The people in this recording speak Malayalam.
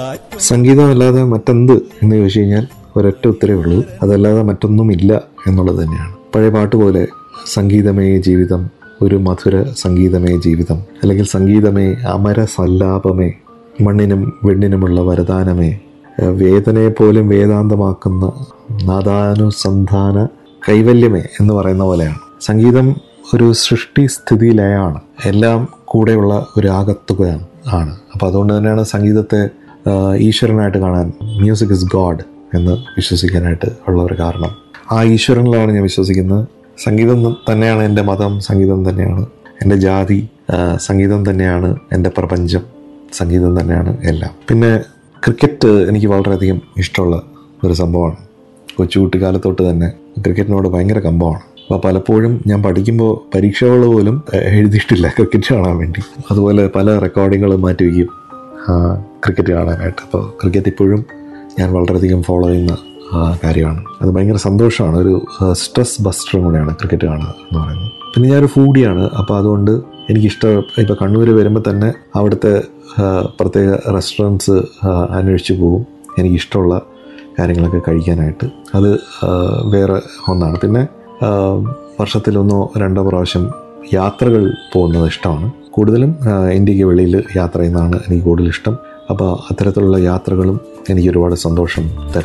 സംഗീതമല്ലാതെ മറ്റെന്ത് എന്ന് ചോദിച്ചു കഴിഞ്ഞാൽ ഒരൊറ്റ ഉത്തരവേ ഉള്ളൂ അതല്ലാതെ മറ്റൊന്നുമില്ല എന്നുള്ളത് തന്നെയാണ് പഴയ പാട്ട് പോലെ സംഗീതമേ ജീവിതം ഒരു മധുര സംഗീതമേ ജീവിതം അല്ലെങ്കിൽ സംഗീതമേ അമര സല്ലാപമേ മണ്ണിനും വെണ്ണിനുമുള്ള വരദാനമേ ഏഹ് വേദനയെ പോലും വേദാന്തമാക്കുന്ന നാദാനുസന്ധാന കൈവല്യമേ എന്ന് പറയുന്ന പോലെയാണ് സംഗീതം ഒരു സൃഷ്ടി സ്ഥിതി ലയമാണ് എല്ലാം കൂടെയുള്ള ഒരു ആകത്തുകയാണ് ആണ് അപ്പോൾ അതുകൊണ്ട് തന്നെയാണ് സംഗീതത്തെ ആഹ് ഈശ്വരനായിട്ട് കാണാൻ മ്യൂസിക് ഇസ് ഗോഡ് എന്ന് വിശ്വസിക്കാനായിട്ട് ഉള്ള ഒരു കാരണം ആ ഈശ്വരനിലാണ് ഞാൻ വിശ്വസിക്കുന്നത് സംഗീതം തന്നെയാണ് എൻ്റെ മതം സംഗീതം തന്നെയാണ് എൻ്റെ ജാതി ആഹ് സംഗീതം തന്നെയാണ് എൻ്റെ പ്രപഞ്ചം സംഗീതം തന്നെയാണ് എല്ലാം പിന്നെ ക്രിക്കറ്റ് എനിക്ക് വളരെയധികം ഇഷ്ടമുള്ള ഒരു സംഭവമാണ് കൊച്ചുകുട്ടിക്കാലത്തൊട്ട് തന്നെ ക്രിക്കറ്റിനോട് ഭയങ്കര കമ്പമാണ് അപ്പോൾ പലപ്പോഴും ഞാൻ പഠിക്കുമ്പോൾ പരീക്ഷകൾ പോലും ഏഹ്, എഴുതിയിട്ടില്ല ക്രിക്കറ്റ് കാണാൻ വേണ്ടി അതുപോലെ പല റെക്കോർഡിങ്ങുകളും മാറ്റി വയ്ക്കും ആ, ക്രിക്കറ്റ് കാണാനായിട്ട് അപ്പോൾ ക്രിക്കറ്റ് ഇപ്പോഴും ഞാൻ വളരെയധികം ഫോളോ ചെയ്യുന്ന ആ, കാര്യമാണ് അത് ഭയങ്കര സന്തോഷമാണ് ഒരു സ്ട്രെസ് ബസ്റ്ററും കൂടെയാണ് ക്രിക്കറ്റ് കാണുക എന്ന് പറയുന്നത് പിന്നെ ഞാനൊരു ഫൂഡിയാണ് അപ്പോൾ അതുകൊണ്ട് എനിക്കിഷ്ടം ഇപ്പോൾ കണ്ണൂർ വരുമ്പോൾ തന്നെ അവിടുത്തെ ആ, പ്രത്യേക റെസ്റ്റോറൻറ്റ്സ് അന്വേഷിച്ച് പോകും എനിക്കിഷ്ടമുള്ള കാര്യങ്ങളൊക്കെ കഴിക്കാനായിട്ട് അത് ആ, വേറെ ഒന്നാണ് പിന്നെ ആ, വർഷത്തിലൊന്നോ രണ്ടോ പ്രാവശ്യം യാത്രകൾ പോകുന്നത് ഇഷ്ടമാണ് കൂടുതലും ആ, ഇന്ത്യക്ക് വെളിയിൽ യാത്ര ചെയ്യുന്നതാണ് എനിക്ക് കൂടുതൽ ഇഷ്ടം അപ്പോൾ അത്തരത്തിലുള്ള യാത്രകളും എനിക്ക് ഒരുപാട് സന്തോഷം തരുന്നു